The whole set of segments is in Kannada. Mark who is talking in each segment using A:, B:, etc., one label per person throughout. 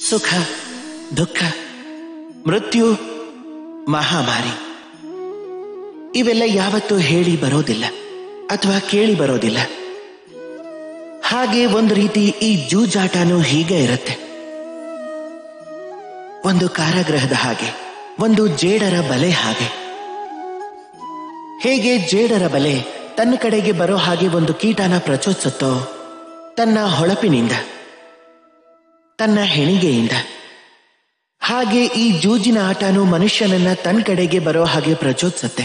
A: ಸುಖ ದುಃಖ ಮೃತ್ಯು ಮಹಾಮಾರಿ ಇವೆಲ್ಲ ಯಾವತ್ತೂ ಹೇಳಿ ಬರೋದಿಲ್ಲ ಅಥವಾ ಕೇಳಿ ಬರೋದಿಲ್ಲ ಹಾಗೆ ಒಂದು ರೀತಿ ಈ ಜೂಜಾಟನೂ ಹೀಗೆ ಇರುತ್ತೆ ಒಂದು ಕಾರಾಗೃಹದ ಹಾಗೆ ಒಂದು ಜೇಡರ ಬಲೆ ಹಾಗೆ ಹೇಗೆ ಜೇಡರ ಬಲೆ ತನ್ನ ಕಡೆಗೆ ಬರೋ ಹಾಗೆ ಒಂದು ಕೀಟನ ಪ್ರಚೋದಿಸುತ್ತೋ ತನ್ನ ಹೊಳಪಿನಿಂದ ತನ್ನ ಹೆಣಿಗೆಯಿಂದ ಹಾಗೆ ಈ ಜೂಜಿನ ಆಟನು ಮನುಷ್ಯನನ್ನ ತನ್ನ ಕಡೆಗೆ ಬರೋ ಹಾಗೆ ಪ್ರಚೋದಿಸುತ್ತೆ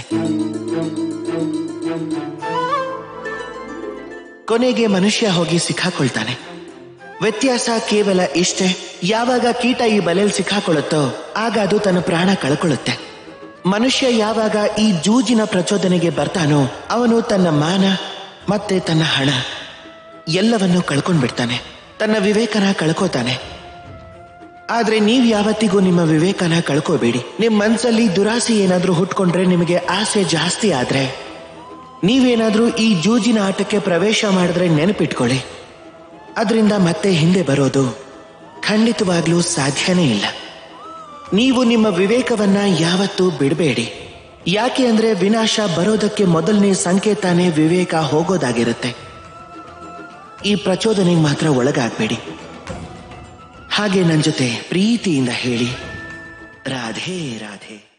A: ಕೊನೆಗೆ ಮನುಷ್ಯ ಹೋಗಿ ಸಿಕ್ಕಾಕೊಳ್ತಾನೆ ವ್ಯತ್ಯಾಸ ಕೇವಲ ಇಷ್ಟೇ ಯಾವಾಗ ಕೀಟ ಈ ಬಲೆಯಲ್ಲಿ ಸಿಕ್ಕಾಕೊಳ್ಳುತ್ತೋ ಆಗ ಅದು ತನ್ನ ಪ್ರಾಣ ಕಳ್ಕೊಳ್ಳುತ್ತೆ ಮನುಷ್ಯ ಯಾವಾಗ ಈ ಜೂಜಿನ ಪ್ರಚೋದನೆಗೆ ಬರ್ತಾನೋ ಅವನು ತನ್ನ ಮಾನ ಮತ್ತೆ ತನ್ನ ಹಣ ಎಲ್ಲವನ್ನೂ ಕಳ್ಕೊಂಡ್ಬಿಡ್ತಾನೆ ತನ್ನ ವಿವೇಕನ ಕಳ್ಕೋತಾನೆ ಆದ್ರೆ ನೀವ್ ಯಾವತ್ತಿಗೂ ನಿಮ್ಮ ವಿವೇಕನ ಕಳ್ಕೋಬೇಡಿ ನಿಮ್ ಮನ್ಸಲ್ಲಿ ದುರಾಸೆ ಏನಾದ್ರೂ ಹುಟ್ಕೊಂಡ್ರೆ ನಿಮಗೆ ಆಸೆ ಜಾಸ್ತಿ ಆದ್ರೆ ನೀವೇನಾದ್ರೂ ಈ ಜೂಜಿನ ಆಟಕ್ಕೆ ಪ್ರವೇಶ ಮಾಡಿದ್ರೆ ನೆನಪಿಟ್ಕೊಳ್ಳಿ ಅದರಿಂದ ಮತ್ತೆ ಹಿಂದೆ ಬರೋದು ಖಂಡಿತವಾಗ್ಲೂ ಸಾಧ್ಯನೇ ಇಲ್ಲ ನೀವು ನಿಮ್ಮ ವಿವೇಕವನ್ನ ಯಾವತ್ತೂ ಬಿಡಬೇಡಿ ಯಾಕೆ ಅಂದ್ರೆ ವಿನಾಶ ಬರೋದಕ್ಕೆ ಮೊದಲನೇ ಸಂಕೇತನೇ ವಿವೇಕ ಹೋಗೋದಾಗಿರುತ್ತೆ ಈ ಪ್ರಚೋದನೆಗೆ ಮಾತ್ರ ಒಳಗಾಗಬೇಡಿ ಹಾಗೆ ನನ್ನ ಜೊತೆ ಪ್ರೀತಿಯಿಂದ ಹೇಳಿ ರಾಧೆ ರಾಧೆ